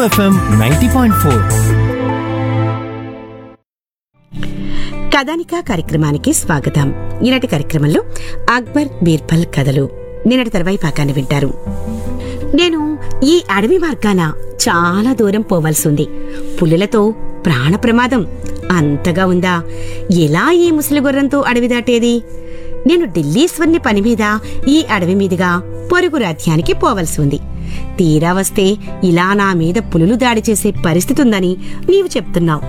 FM ninety point four కథానిక కార్యక్రమానికి స్వాగతం ఈనాటి కార్యక్రమంలో అక్బర్ బీర్బల్ కథలు నిన్నటి తర్వాయి పాకాన్ని వింటారు నేను ఈ అడవి మార్గాన చాలా దూరం పోవాల్సి ఉంది పులులతో ప్రాణ ప్రమాదం అంతగా ఉందా ఎలా ఈ ముసలి గుర్రంతో అడవి దాటేది నేను ఢిల్లీశ్వర్ని పని మీద ఈ అడవి మీదుగా పొరుగు రాజ్యానికి పోవలసి ఉంది తీరా వస్తే ఇలా నా మీద పులులు దాడి చేసే పరిస్థితి ఉందని నీవు చెప్తున్నావు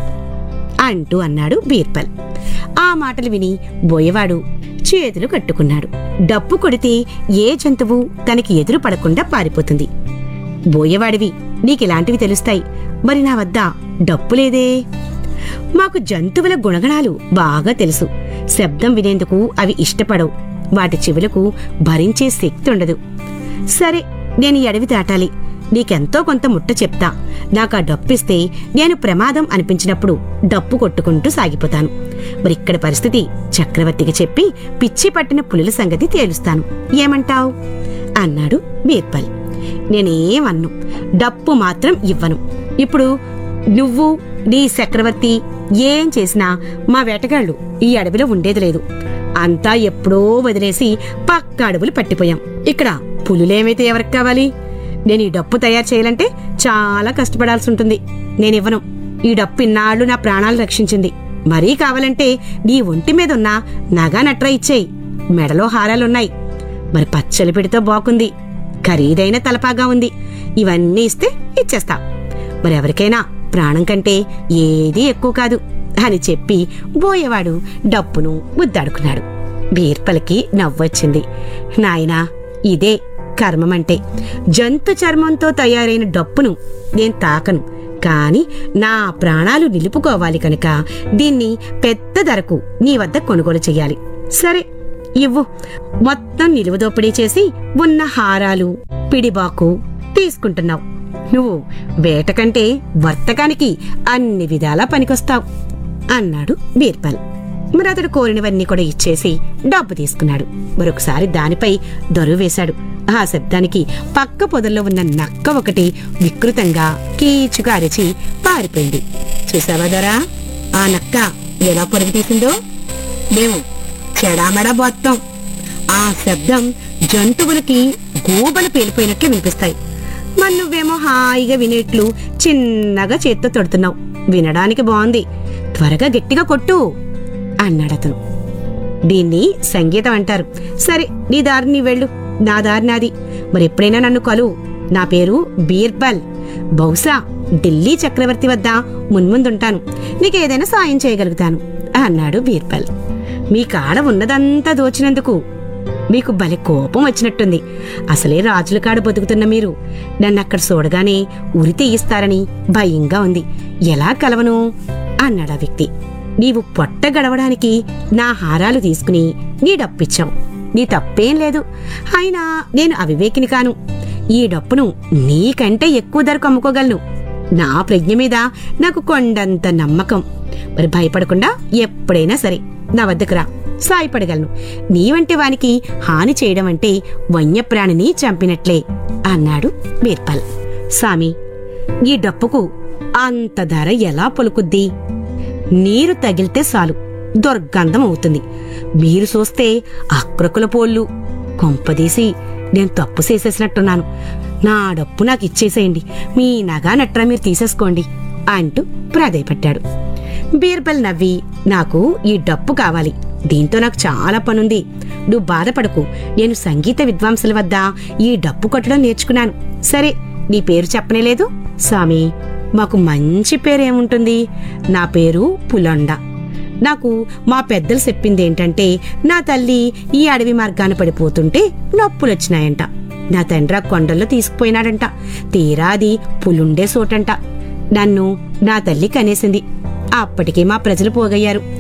అంటూ అన్నాడు బీర్బల్ ఆ మాటలు విని బోయవాడు చేతులు కట్టుకున్నాడు డప్పు కొడితే ఏ జంతువు తనకి ఎదురు పడకుండా పారిపోతుంది బోయవాడివి నీకిలాంటివి తెలుస్తాయి మరి నా వద్ద డప్పు లేదే మాకు జంతువుల గుణగణాలు బాగా తెలుసు శబ్దం వినేందుకు అవి ఇష్టపడవు వాటి చెవులకు భరించే శక్తి ఉండదు సరే నేను ఈ అడవి దాటాలి నీకెంతో కొంత ముట్ట చెప్తా నాకు ఆ డప్పిస్తే నేను ప్రమాదం అనిపించినప్పుడు డప్పు కొట్టుకుంటూ సాగిపోతాను మరి ఇక్కడ పరిస్థితి చక్రవర్తికి చెప్పి పిచ్చి పట్టిన పులుల సంగతి తేలుస్తాను ఏమంటావ్ అన్నాడు బీర్బల్ నేనేమన్ను డప్పు మాత్రం ఇవ్వను ఇప్పుడు నువ్వు నీ చక్రవర్తి ఏం చేసినా మా వేటగాళ్ళు ఈ అడవిలో ఉండేది లేదు అంతా ఎప్పుడో వదిలేసి పక్క అడవులు పట్టిపోయాం ఇక్కడ పులులేమైతే ఎవరికి కావాలి నేను ఈ డప్పు తయారు చేయాలంటే చాలా కష్టపడాల్సి ఉంటుంది నేనివ్వను ఈ డప్పు ఇన్నాళ్ళు నా ప్రాణాలు రక్షించింది మరీ కావాలంటే నీ ఒంటి మీద ఉన్న నగా నట్ర ఇచ్చేయి మెడలో హారాలున్నాయి మరి పచ్చలి పిడితో బాగుంది ఖరీదైన తలపాగా ఉంది ఇవన్నీ ఇస్తే ఇచ్చేస్తా మరి ఎవరికైనా ప్రాణం కంటే ఏదీ ఎక్కువ కాదు అని చెప్పి బోయేవాడు డప్పును ముద్దాడుకున్నాడు బీర్పలకి నవ్వొచ్చింది నాయనా ఇదే కర్మమంటే జంతు చర్మంతో తయారైన డప్పును నేను తాకను కాని నా ప్రాణాలు నిలుపుకోవాలి కనుక దీన్ని పెద్ద ధరకు నీ వద్ద కొనుగోలు చెయ్యాలి సరే ఇవ్వు మొత్తం నిలువ దోపిడీ చేసి ఉన్న హారాలు పిడిబాకు తీసుకుంటున్నావు నువ్వు వేట కంటే వర్తకానికి అన్ని విధాలా పనికొస్తావు అన్నాడు బీర్బల్ మరి అతడు కోరినవన్నీ కూడా ఇచ్చేసి డబ్బు తీసుకున్నాడు మరొకసారి దానిపై దొరువు వేశాడు ఆ శబ్దానికి పక్క పొదల్లో ఉన్న నక్క ఒకటి వికృతంగా కీచుగా అరిచి పారిపోయింది చూసావా దొరా ఆ నక్క ఎలా పరుగు తీసిందో మేము చెడామెడా బోత్తాం ఆ శబ్దం జంతువులకి గోబలు పేలిపోయినట్లు వినిపిస్తాయి మరి నువ్వేమో హాయిగా వినేట్లు చిన్నగా చేత్తో తొడుతున్నావు వినడానికి బాగుంది త్వరగా గట్టిగా కొట్టు అన్నాడతను దీన్ని సంగీతం అంటారు సరే నీ దారి నీ వెళ్ళు నా దారి నాది మరి ఎప్పుడైనా నన్ను కలువు నా పేరు బీర్బల్ బహుశా ఢిల్లీ చక్రవర్తి వద్ద మున్ముందుంటాను నీకేదైనా సాయం చేయగలుగుతాను అన్నాడు బీర్బల్ మీ కాడ ఉన్నదంతా దోచినందుకు మీకు భలే కోపం వచ్చినట్టుంది అసలే రాజుల కాడ బతుకుతున్న మీరు నన్ను అక్కడ చూడగానే ఉరి తీయిస్తారని భయంగా ఉంది ఎలా కలవను అన్నాడు ఆ వ్యక్తి నీవు పొట్ట గడవడానికి నా హారాలు తీసుకుని నీ డప్పిచ్చావు నీ తప్పేం లేదు అయినా నేను అవివేకిని కాను ఈ డప్పును నీకంటే ఎక్కువ ధరకు అమ్ముకోగలను నా ప్రజ్ఞ మీద నాకు కొండంత నమ్మకం మరి భయపడకుండా ఎప్పుడైనా సరే నా వద్దకు రా సాయపడగలను నీ వంటి వానికి హాని చేయడం అంటే వన్యప్రాణిని చంపినట్లే అన్నాడు బీర్బల్ సామి ఈ డప్పుకు అంత ధర ఎలా పలుకుద్ది నీరు తగిలితే చాలు దుర్గంధం అవుతుంది మీరు చూస్తే అక్రకుల పోళ్ళు కొంపదీసి నేను తప్పు చేసేసినట్టున్నాను నా డప్పు నాకు ఇచ్చేసేయండి మీ నగా నట్రా మీరు తీసేసుకోండి అంటూ ప్రాధేయపడ్డాడు బీర్బల్ నవ్వి నాకు ఈ డప్పు కావాలి దీంతో నాకు చాలా పనుంది నువ్వు బాధపడకు నేను సంగీత విద్వాంసుల వద్ద ఈ డప్పు కొట్టడం నేర్చుకున్నాను సరే నీ పేరు చెప్పనే లేదు స్వామి మాకు మంచి పేరేముంటుంది నా పేరు పులండ నాకు మా పెద్దలు చెప్పింది ఏంటంటే నా తల్లి ఈ అడవి మార్గాన పడిపోతుంటే నొప్పులొచ్చినాయంట నా తండ్రి ఆ కొండల్లో తీసుకుపోయినాడంట తీరాది పులుండే చోటంట నన్ను నా తల్లి కనేసింది అప్పటికే మా ప్రజలు పోగయ్యారు